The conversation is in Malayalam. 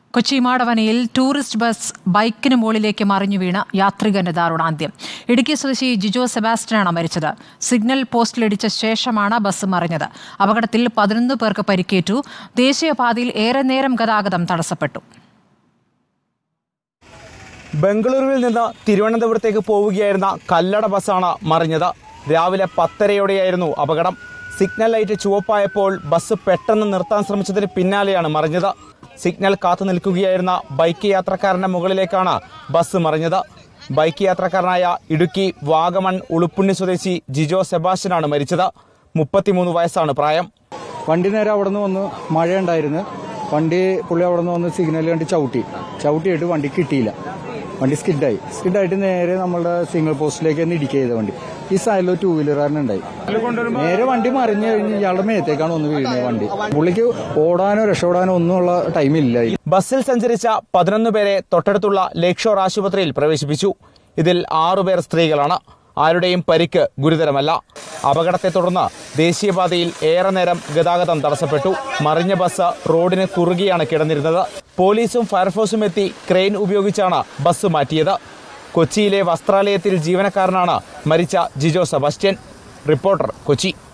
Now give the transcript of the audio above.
കൊച്ചി മാടവനയിൽ ടൂറിസ്റ്റ് ബസ് ബൈക്കിന് മുകളിലേക്ക് മറിഞ്ഞു വീണ് യാത്രികന്റെ ദാരുണാന്ത്യം ഇടുക്കി സ്വദേശി ജിജോ സെബാസ്റ്റ്യനാണ് മരിച്ചത് സിഗ്നൽ പോസ്റ്റിലിടിച്ച ശേഷമാണ് ബസ് മറിഞ്ഞത് അപകടത്തിൽ പതിനൊന്ന് പേർക്ക് പരിക്കേറ്റു ദേശീയപാതയിൽ ഏറെ നേരം ഗതാഗതം തടസ്സപ്പെട്ടു ബംഗളൂരുവിൽ നിന്ന് തിരുവനന്തപുരത്തേക്ക് പോവുകയായിരുന്ന കല്ലട ബസ്സാണ് മറിഞ്ഞത് രാവിലെ പത്തരയോടെയായിരുന്നു അപകടം സിഗ്നൽ ലൈറ്റ് ചുവപ്പായപ്പോൾ ബസ് പെട്ടെന്ന് നിർത്താൻ ശ്രമിച്ചതിന് പിന്നാലെയാണ് മറിഞ്ഞത് സിഗ്നൽ കാത്തു നിൽക്കുകയായിരുന്ന ബൈക്ക് യാത്രക്കാരന്റെ മുകളിലേക്കാണ് ബസ് മറിഞ്ഞത് ബൈക്ക് യാത്രക്കാരനായ ഇടുക്കി വാഗമൺ ഉളുപ്പുണ്ണി സ്വദേശി ജിജോ സെബാസ്റ്റ്യനാണ് മരിച്ചത് മുപ്പത്തിമൂന്ന് വയസ്സാണ് പ്രായം വണ്ടി നേരെ അവിടെ നിന്ന് വന്ന് മഴയുണ്ടായിരുന്നു വണ്ടി പുള്ളി അവിടെ നിന്ന് വന്ന് സിഗ്നൽ കണ്ട് ചവിട്ടി ചവിട്ടിയിട്ട് വണ്ടി കിട്ടിയില്ല വണ്ടി സ്കിഡായി സ്കിഡായിട്ട് നേരെ നമ്മളുടെ സിഗ്നൽ പോസ്റ്റിലേക്ക് തന്നെ ഇടിക്കുക ചെയ്ത വണ്ടി ഈ സൈഡിൽ ടൂ വീലറുകാരനുണ്ടായി നേരെ വണ്ടി മറിഞ്ഞു കഴിഞ്ഞ് ഇയാളുടെ മേത്തേക്കാണ് ഒന്ന് വീഴുന്നത് വണ്ടി പുള്ളിക്ക് ഓടാനോ രക്ഷപ്പെടാനോ ഒന്നുമുള്ള ടൈമില്ല ബസ്സിൽ സഞ്ചരിച്ച പതിനൊന്ന് പേരെ തൊട്ടടുത്തുള്ള ലേക്ക് ഷോർ ആശുപത്രിയിൽ പ്രവേശിപ്പിച്ചു ഇതിൽ ആറുപേർ സ്ത്രീകളാണ് ആരുടെയും പരിക്ക് ഗുരുതരമല്ല അപകടത്തെ തുടർന്ന് ദേശീയപാതയിൽ ഏറെ നേരം ഗതാഗതം തടസ്സപ്പെട്ടു മറിഞ്ഞ ബസ് റോഡിന് കുറുകിയാണ് കിടന്നിരുന്നത് പോലീസും ഫയർഫോഴ്സും എത്തി ക്രെയിൻ ഉപയോഗിച്ചാണ് ബസ് മാറ്റിയത് കൊച്ചിയിലെ വസ്ത്രാലയത്തിൽ ജീവനക്കാരനാണ് മരിച്ച ജിജോ സെബാസ്റ്റ്യൻ റിപ്പോർട്ടർ കൊച്ചി